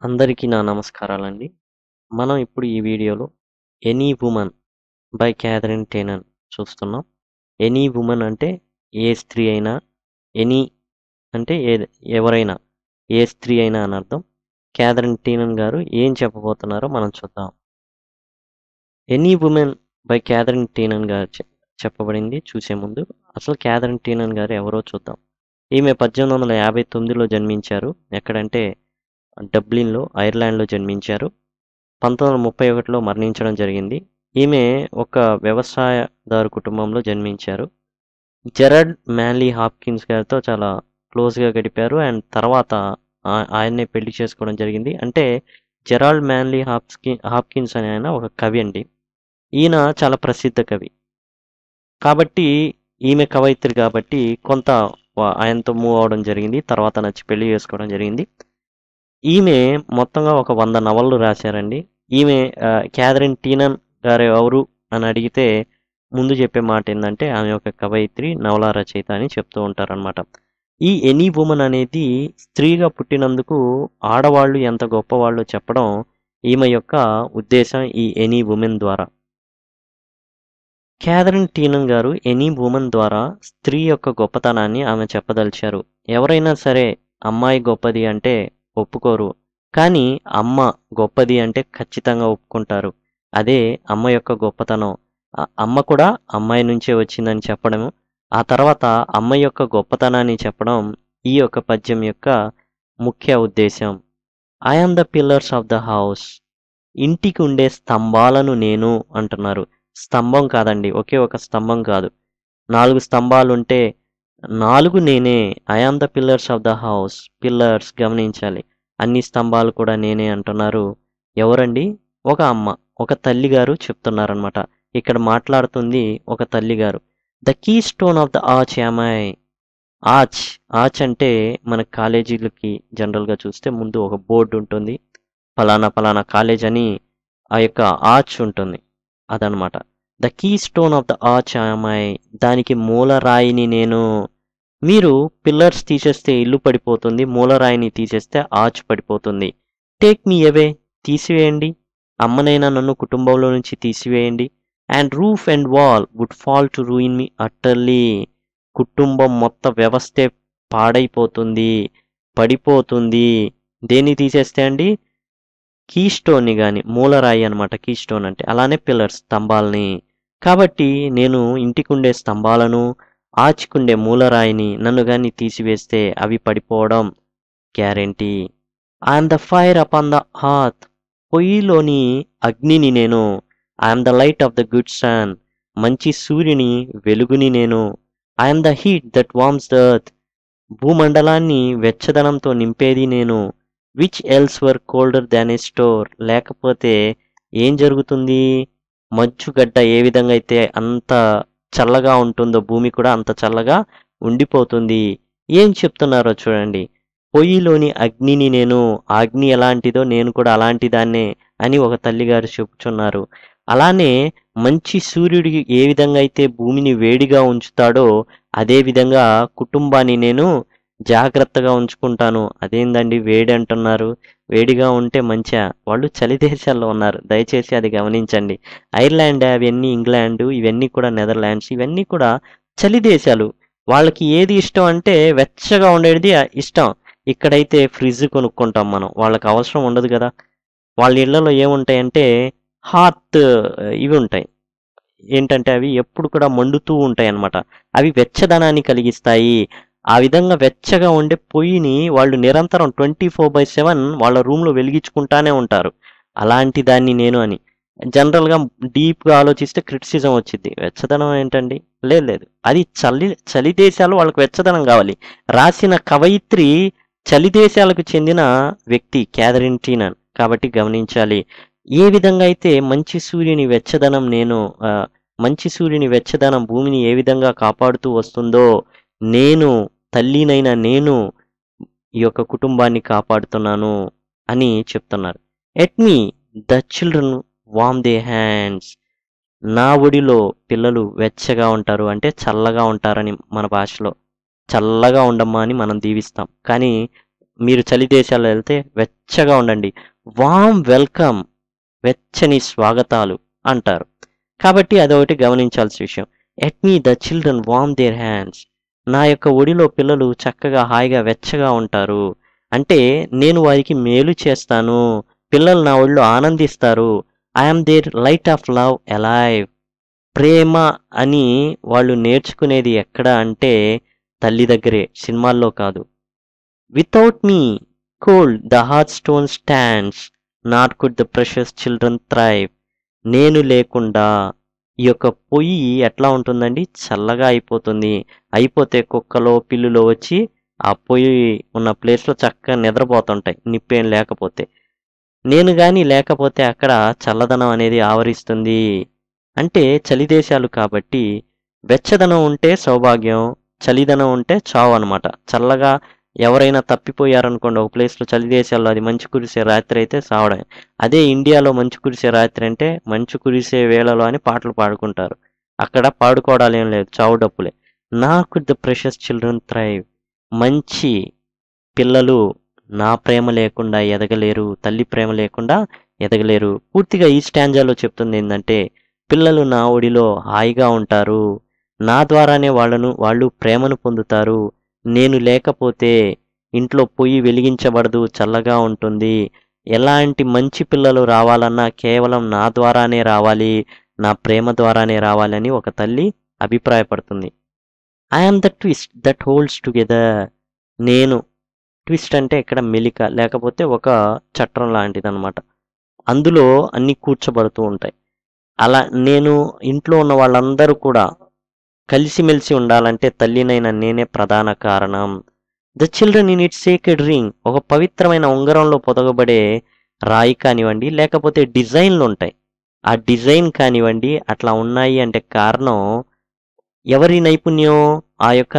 అందరికీ నా నమస్కారాలండి. మనం ఇప్పుడు ఈ వీడియోలో 'any woman' by Katharine Tynan చూస్తున్నాం. ఎనీ వుమన్ అంటే ఏ స్త్రీ అయినా, ఎనీ అంటే ఏది ఎవరైనా, ఏ స్త్రీ అయినా అని అర్థం. క్యాథరిన్ టేనన్ గారు ఏం చెప్పబోతున్నారో మనం చూద్దాం. 'Any women' by Katharine Tynan గారు చె చెప్పబడింది చూసే ముందు అసలు క్యాథరిన్ టేనన్ గారు ఎవరో చూద్దాం. ఈమె 1859లో జన్మించారు. ఎక్కడంటే డబ్లిన్‌లో, ఐర్లాండ్‌లో జన్మించారు. 1931లో మరణించడం జరిగింది. ఈమె ఒక వ్యవసాయదారు కుటుంబంలో జన్మించారు. జెరాల్డ్ మ్యాన్లీ హాప్కిన్స్ గారితో చాలా క్లోజ్‌గా గడిపారు. అండ్ తర్వాత ఆ ఆయన్నే పెళ్లి చేసుకోవడం జరిగింది. అంటే జెరాల్డ్ మ్యాన్లీ హాప్స్కి హాప్కిన్స్ అనే ఆయన ఒక కవి అండి. ఈయన చాలా ప్రసిద్ధ కవి. కాబట్టి ఈమె కవయిత్రి కాబట్టి కొంత వ ఆయనతో మూవ్ అవ్వడం జరిగింది. తర్వాత నచ్చి పెళ్లి చేసుకోవడం జరిగింది. ఈమె మొత్తంగా ఒక 100 నవలలు రాశారండి. ఈమె ఆహ్, క్యాథరిన్ టేనన్ గారు ఎవరు అని అడిగితే ముందు చెప్పే మాట ఏందంటే ఆమె ఒక కవయిత్రి, నవలా రచయిత అని చెప్తూ ఉంటారనమాట. ఈ 'ఎనీ వుమన్' అనేది స్త్రీగా పుట్టినందుకు ఆడవాళ్ళు ఎంత గొప్పవాళ్ళో చెప్పడం ఈమె యొక్క ఉద్దేశం ఈ 'ఎనీ వుమెన్' ద్వారా. క్యాథరిన్ టేనన్ గారు 'ఎనీ వుమన్' ద్వారా స్త్రీ యొక్క గొప్పతనాన్ని ఆమె చెప్పదలిచారు. ఎవరైనా సరే అమ్మాయి గొప్పది అంటే ఒప్పుకోరు. కానీ అమ్మ గొప్పది అంటే ఖచ్చితంగా ఒప్పుకుంటారు. అదే అమ్మ యొక్క గొప్పతనం. అ అమ్మ కూడా అమ్మాయి నుంచే వచ్చిందని చెప్పడం, ఆ తర్వాత అమ్మ యొక్క గొప్పతనాన్ని చెప్పడం ఈ యొక్క పద్యం యొక్క ముఖ్య ఉద్దేశ్యం. 'I am the pillars of the house' ఇంటికి ఉండే స్తంభాలను నేను అంటున్నారు. స్తంభం కాదండి. ఒకే ఒక స్తంభం కాదు. 4 స్తంభాలుంటే 4 నేనే. 'I am the pillars of the house' pillars గమనించాలి. అన్ని స్తంభాలు కూడా నేనే అంటున్నారు. ఎవరండి? ఒక అమ్మ. ఒక తల్లిగారు చెప్తున్నారనమాట. ఇక్కడ మాట్లాడుతుంది ఒక తల్లిగారు. 'The keystone of the arch am I' arch, arch అంటే మన కాలేజీలకి జనరల్‌గా చూస్తే ముందు ఒక బోర్డ్ ఉంటుంది. ఫలానా ఫలానా కాలేజ్ అని ఆ యొక్క ఆర్చ్ ఉంటుంది. అదనమాట. 'The keystone of the arch am I' దానికి మూలరాయిని నేను. మీరు పిల్లర్స్ తీసేస్తే ఇల్లు పడిపోతుంది. మూలరాయిని తీసేస్తే ఆర్చ్ పడిపోతుంది. 'టేక్ మీ అవే' తీసివేయండి. అమ్మనైనా నన్ను కుటుంబంలో నుంచి తీసివేయండి. 'And roof and wall would fall to ruin me utterly' కుటుంబం మొత్తం వ్యవస్థే పాడైపోతుంది. పడిపోతుంది. దేన్ని తీసేస్తే అండి? కీ స్టోన్‌ని గాని మూలరాయి అనమాట కీ స్టోన్ అంటే. అలానే పిల్లర్స్ స్తంభాల్ని. కాబట్టి నేను ఇంటికుండే స్తంభాలను, ఆర్చ్‌కుండే మూలరాయిని నన్ను గాని తీసివేస్తే అవి పడిపోవడం guarantee. 'I am the fire upon the hearth' పొయ్యిలోని అగ్నిని నేను. 'I am the light of the good sun' మంచి సూర్యుని వెలుగుని నేను. 'I am the heat that warms the earth' భూమండలాన్ని వెచ్చదనంతో నింపేది నేను. 'Which else were colder than a store' లేకపోతే ఏం జరుగుతుంది? మంచుగడ్డ ఏ విధంగా అయితే అంత చల్లగా ఉంటుందో భూమి కూడా అంత చల్లగా ఉండిపోతుంది. ఏం చెప్తున్నారో చూడండి. పొయ్యిలోని అగ్నిని నేను. ఆ అగ్ని ఎలాంటిదో నేను కూడా అలాంటి దాన్నే అని ఒక తల్లిగారు చెప్పుచున్నారు. అలానే మంచి సూర్యుడు ఏ విధంగా అయితే భూమిని వేడిగా ఉంచుతాడో అదే విధంగా కుటుంబాన్ని నేను జాగ్రత్తగా ఉంచుకుంటాను. అదేందండి వేడి అంటున్నారు? వేడిగా ఉంటే మంచా? వాళ్ళు చలి దేశాల్లో ఉన్నారు. దయచేసి అది గమనించండి. ఐర్లాండ్ అవన్నీ ఇంగ్లాండ్ ఇవన్నీ కూడా నెదర్లాండ్స్ ఇవన్నీ కూడా చలి దేశాలు. వాళ్ళకి ఏది ఇష్టం అంటే వెచ్చగా ఉండేది ఇష్టం. ఇక్కడైతే ఫ్రిడ్జ్ కొనుక్కుంటాం మనం. వాళ్ళకి అవసరం ఉండదు గదా! వాళ్ళ ఇళ్లలో ఏముంటాయంటే హార్త్ ఇవి ఉంటాయి. ఏంటంటే అవి ఎప్పుడు కూడా మండుతూ ఉంటాయన్నమాట. అవి వెచ్చదనాన్ని కలిగిస్తాయి. ఆ విధంగా వెచ్చగా ఉండే పొయ్యిని వాళ్ళు నిరంతరం 24/7 వాళ్ళ రూమ్‌లో వెలిగించుకుంటానే ఉంటారు. అలాంటి దాన్ని నేను అని. జనరల్‌గా డీప్‌గా ఆలోచిస్తే క్రిటిసిజం వచ్చిద్ది. వెచ్చదనం ఏంటండి? లేదు లేదు. అది చలి చలి దేశాలు వాళ్ళకి వెచ్చదనం కావాలి. రాసిన కవయిత్రి చలి దేశాలకు చెందిన వ్యక్తి క్యాథరిన్ టేనన్. కాబట్టి గమనించాలి. ఏ విధంగా అయితే మంచి సూర్యుని వెచ్చదనం నేను ఆహ్, మంచి సూర్యుని వెచ్చదనం భూమిని ఏ విధంగా కాపాడుతూ వస్తుందో నేను తల్లినైన నేను ఈ యొక్క కుటుంబాన్ని కాపాడుతున్నాను అని చెప్తున్నారు. 'At me the children warm they hands' నా ఒడిలో పిల్లలు వెచ్చగా ఉంటారు. అంటే చల్లగా ఉంటారని మన భాషలో. చల్లగా ఉండమ్మా అని మనం దీవిస్తాం. కానీ మీరు చలి దేశాల్లో వెళ్తే వెచ్చగా ఉండండి వామ్ వెల్కమ్ వెచ్చని స్వాగతాలు అంటారు కాబట్టి అదొకటి గమనించాల్సిన విషయం at me the children warm their hands నా యొక్క ఒడిలో పిల్లలు చక్కగా హాయిగా వెచ్చగా ఉంటారు అంటే నేను వారికి మేలు చేస్తాను పిల్లలు నా ఒడిలో ఆనందిస్తారు I'm their light of love alive ప్రేమ అని వాళ్ళు నేర్చుకునేది ఎక్కడ అంటే తల్లి దగ్గరే సినిమాల్లో కాదు without me cold the hearthstone stands not could the precious children thrive నేను లేకుండా ఈ యొక్క పొయ్యి ఎట్లా ఉంటుందండి చల్లగా అయిపోతుంది అయిపోతే కుక్కలో పిల్లులో వచ్చి ఆ పొయ్యి ఉన్న ప్లేస్లో చక్కగా నిద్రపోతుంటాయి నిప్పేం లేకపోతే నేను కానీ లేకపోతే అక్కడ చల్లదనం అనేది ఆవరిస్తుంది అంటే చలి దేశాలు కాబట్టి వెచ్చదనం ఉంటే సౌభాగ్యం చలిదనం ఉంటే చావు అనమాట చల్లగా ఎవరైనా తప్పిపోయారనుకోండి ఒక ప్లేస్లో చలి దేశాల్లో అది మంచు కురిసే రాత్రి అయితే సావడం అదే ఇండియాలో మంచు కురిసే రాత్రి అంటే మంచు కురిసే వేళలో అని పాటలు పాడుకుంటారు అక్కడ పాడుకోవడాలు ఏం లేదు చావు డప్పులే నాకు ద ప్రెషస్ చిల్డ్రన్ థ్రైవ్ మంచి పిల్లలు నా ప్రేమ లేకుండా ఎదగలేరు తల్లి ప్రేమ లేకుండా ఎదగలేరు పూర్తిగా ఈ స్టాంజాలో చెప్తుంది ఏంటంటే పిల్లలు నా ఒడిలో హాయిగా ఉంటారు నా ద్వారానే వాళ్ళను వాళ్ళు ప్రేమను పొందుతారు నేను లేకపోతే ఇంట్లో పొయ్యి వెలిగించబడదు చల్లగా ఉంటుంది ఎలాంటి మంచి పిల్లలు రావాలన్నా కేవలం నా ద్వారానే రావాలి నా ప్రేమ ద్వారానే రావాలని ఒక తల్లి అభిప్రాయపడుతుంది I'm the twist that holds together నేను ట్విస్ట్ అంటే ఇక్కడ మెలిక లేకపోతే ఒక చట్రం లాంటిది అనమాట అందులో అన్నీ కూర్చోబడుతూ ఉంటాయి అలా నేను ఇంట్లో ఉన్న వాళ్ళందరూ కూడా కలిసిమెలిసి ఉండాలంటే తల్లినైన నేనే ప్రధాన కారణం the children in it sacred ring ఒక పవిత్రమైన ఉంగరంలో పొదగబడే రాయి కానివ్వండి లేకపోతే డిజైన్లు ఉంటాయి ఆ డిజైన్ కానివ్వండి అట్లా ఉన్నాయి అంటే కారణం ఎవరి నైపుణ్యం ఆ యొక్క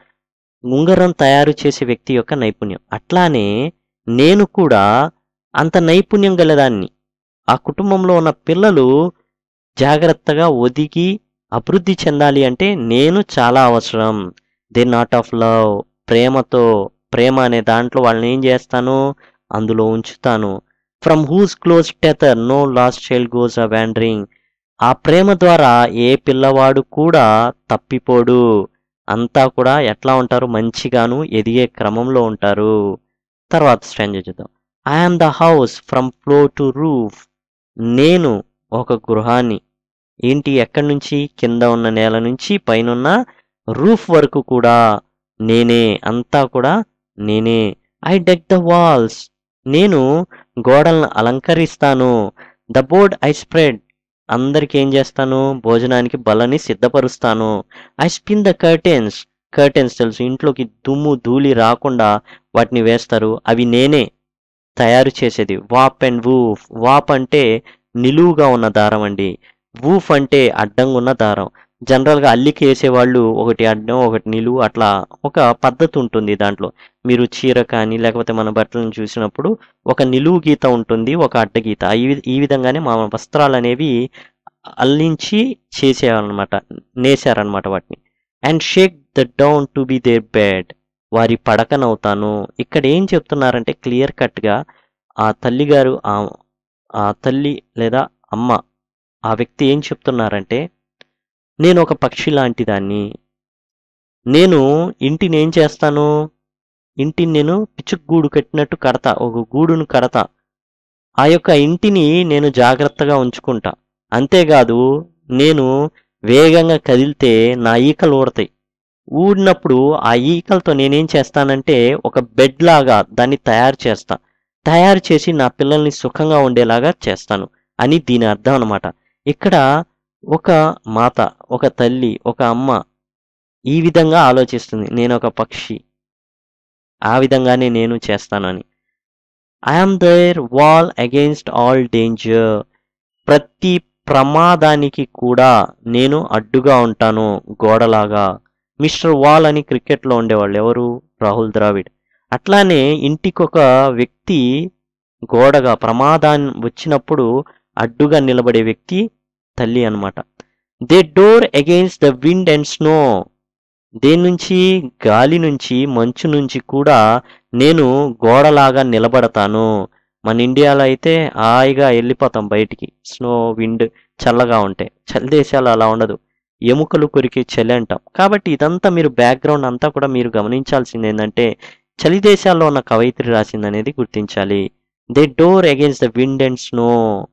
ఉంగరం తయారు చేసే వ్యక్తి యొక్క నైపుణ్యం అట్లానే నేను కూడా అంత నైపుణ్యం గలదాన్ని ఆ కుటుంబంలో ఉన్న పిల్లలు జాగ్రత్తగా ఒదిగి అభివృద్ధి చెందాలి అంటే నేను చాలా అవసరం దే నాట్ ఆఫ్ లవ్ ప్రేమతో ప్రేమ అనే దాంట్లో వాళ్ళని ఏం చేస్తాను అందులో ఉంచుతాను from whose close tether no lost child goes a wandering ఆ ప్రేమ ద్వారా ఏ పిల్లవాడు కూడా తప్పిపోడు అంతా కూడా ఎట్లా ఉంటారు మంచిగాను ఎదిగే క్రమంలో ఉంటారు తర్వాత స్టాండ్ చూద్దాం I'm the house from floor to roof నేను ఒక గృహాన్ని ఏంటి ఎక్కడి నుంచి కింద ఉన్న నేల నుంచి పైనున్న రూఫ్ వరకు కూడా నేనే అంతా కూడా నేనే ఐ డెక్ ద వాల్స్ నేను గోడలను అలంకరిస్తాను ద బోర్డ్ ఐ స్ప్రెడ్ అందరికి ఏం చేస్తాను భోజనానికి బలని సిద్ధపరుస్తాను I spin the curtains curtains తెలుసు ఇంట్లోకి దుమ్ము ధూళి రాకుండా వాటిని వేస్తారు అవి నేనే తయారు చేసేది వాప్ అండ్ వూఫ్ వాప్ అంటే నిలువుగా ఉన్న దారం అండి వూఫ్ అంటే అడ్డంగా ఉన్న దారం జనరల్గా అల్లికి వేసేవాళ్ళు ఒకటి అడ్డం ఒకటి నిలువు అట్లా ఒక పద్ధతి ఉంటుంది దాంట్లో మీరు చీర కానీ లేకపోతే మన బట్టలను చూసినప్పుడు ఒక నిలువు గీత ఉంటుంది ఒక అడ్డ గీత ఈ వి- ఈ విధంగానే మా వస్త్రాలు అనేవి అల్లించి చేసేవారనమాట నేసారనమాట వాటిని and shake the down to be their bed వారి పడకనవుతాను ఇక్కడ ఏం చెప్తున్నారంటే క్లియర్ కట్గా ఆ తల్లిగారు ఆ ఆ తల్లి లేదా అమ్మ ఆ వ్యక్తి ఏం చెప్తున్నారంటే నేను ఒక పక్షి లాంటి దాన్ని నేను ఇంటిని ఏం చేస్తాను ఇంటిని నేను పిచ్చుక గూడు కట్టినట్టు కడతా ఒక గూడును కడతా ఆ యొక్క ఇంటిని నేను జాగ్రత్తగా ఉంచుకుంటా అంతేకాదు నేను వేగంగా కదిలితే నా ఈకలు ఊడతాయి ఊడినప్పుడు ఆ ఈకలతో నేనేం చేస్తానంటే ఒక బెడ్ లాగా దాన్ని తయారు చేస్తా తయారు చేసి నా పిల్లల్ని సుఖంగా ఉండేలాగా చేస్తాను అని దీని అర్థం అనమాట ఇక్కడ ఒక మాత ఒక తల్లి ఒక అమ్మ ఈ విధంగా ఆలోచిస్తుంది నేను ఒక పక్షి ఆ విధంగానే నేను చేస్తానని I'm their wall against all danger ప్రతి ప్రమాదానికి కూడా నేను అడ్డుగా ఉంటాను గోడలాగా మిస్టర్ వాల్ అని క్రికెట్లో ఉండేవాళ్ళు ఎవరు రాహుల్ ద్రావిడ్ అట్లానే ఇంటికొక వ్యక్తి గోడగా ప్రమాదాన్ని వచ్చినప్పుడు అడ్డుగా నిలబడే వ్యక్తి తల్లి అన్నమాట the door against the wind and snow దేని నుంచి గాలి నుంచి మంచు నుంచి కూడా నేను గోడలాగా నిలబడతాను మన ఇండియాలో అయితే హాయిగా వెళ్ళిపోతాం బయటికి స్నో విండ్ చల్లగా ఉంటాయి చలి దేశాలు అలా ఉండదు ఎముకలు కొరికి చలి అంటాం కాబట్టి ఇదంతా మీరు బ్యాక్గ్రౌండ్ అంతా కూడా మీరు గమనించాల్సింది ఏంటంటే చలి దేశాల్లో ఉన్న కవయిత్రి రాసింది అనేది గుర్తించాలి the door against the wind and snow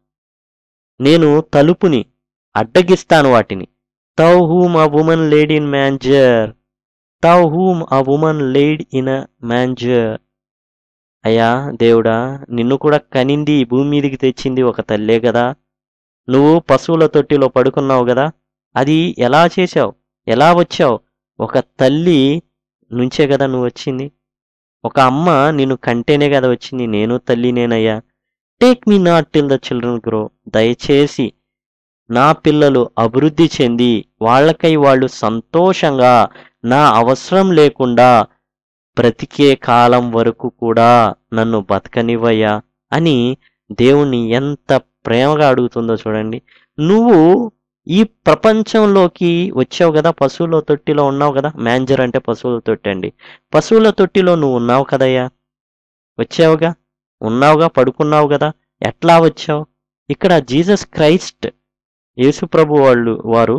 నేను తలుపుని అడ్డగిస్తాను వాటిని thou whom a woman laid in manger thou whom a woman laid in a manger అయ్యా దేవుడా నిన్ను కూడా కనింది ఈ భూమి మీదకి తెచ్చింది ఒక తల్లే కదా నువ్వు పశువుల తొట్టిలో పడుకున్నావు కదా అది ఎలా చేశావు ఎలా వచ్చావు ఒక తల్లి నుంచే కదా నువ్వు వచ్చింది ఒక అమ్మ నిన్ను కంటేనే కదా వచ్చింది నేను తల్లినేనయ్యా take me not till the children grow దయచేసి నా పిల్లలు అభివృద్ధి చెంది వాళ్ళకై వాళ్ళు సంతోషంగా నా అవసరం లేకుండా బ్రతికే కాలం వరకు కూడా నన్ను బతకనివ్వయ్యా అని దేవుణ్ణి ఎంత ప్రేమగా అడుగుతుందో చూడండి నువ్వు ఈ ప్రపంచంలోకి వచ్చావు కదా పశువుల తొట్టిలో ఉన్నావు కదా మ్యాంజర్ అంటే పశువుల తొట్టి అండి పశువుల తొట్టిలో నువ్వు ఉన్నావు కదయ్యా వచ్చావుగా ఉన్నావుగా పడుకున్నావు కదా ఎట్లా వచ్చావు ఇక్కడ జీసస్ క్రైస్ట్ యేసుప్రభు వాళ్ళు వారు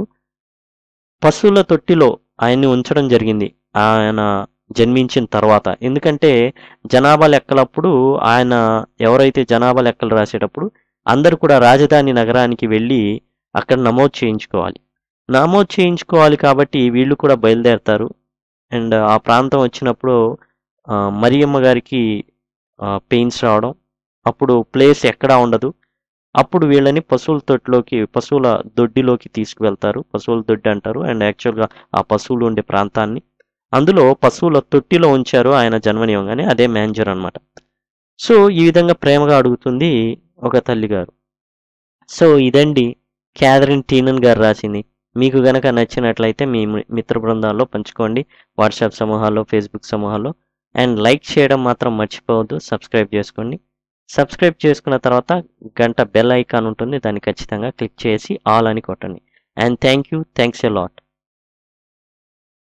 పశువుల తొట్టిలో ఆయన్ని ఉంచడం జరిగింది ఆయన జన్మించిన తర్వాత ఎందుకంటే జనాభా లెక్కలప్పుడు ఆయన ఎవరైతే జనాభా లెక్కలు రాసేటప్పుడు అందరూ కూడా రాజధాని నగరానికి వెళ్ళి అక్కడ నమోదు చేయించుకోవాలి నమోదు చేయించుకోవాలి కాబట్టి వీళ్ళు కూడా బయలుదేరతారు అండ్ ఆ ప్రాంతం వచ్చినప్పుడు ఆ, మరియమ్మ గారికి పెయిన్స్ రావడం అప్పుడు ప్లేస్ ఎక్కడా ఉండదు అప్పుడు వీళ్ళని పశువుల తొట్టిలోకి పశువుల దొడ్డిలోకి తీసుకువెళ్తారు పశువుల దొడ్డి అంటారు అండ్ యాక్చువల్గా ఆ పశువులు ఉండే ప్రాంతాన్ని అందులో పశువుల తొట్టిలో ఉంచారు ఆయన జన్మనివ్వగానే అదే మ్యానేజర్ అన్నమాట సో ఈ విధంగా ప్రేమగా అడుగుతుంది ఒక తల్లి గారు సో ఇదండి క్యాథరిన్ టీనన్ గారు రాసింది మీకు గనక నచ్చినట్లయితే మీ మి- మిత్ర బృందాల్లో పంచుకోండి వాట్సాప్ సమూహాల్లో ఫేస్బుక్ సమూహాల్లో అండ్ లైక్ చేయడం మాత్రం మర్చిపోవద్దు సబ్స్క్రైబ్ చేసుకోండి సబ్స్క్రైబ్ చేసుకున్న తర్వాత గంట బెల్ ఐకాన్ ఉంటుంది దాన్ని ఖచ్చితంగా క్లిక్ చేసి ఆల్ అని కొట్టండి and thank you thanks a lot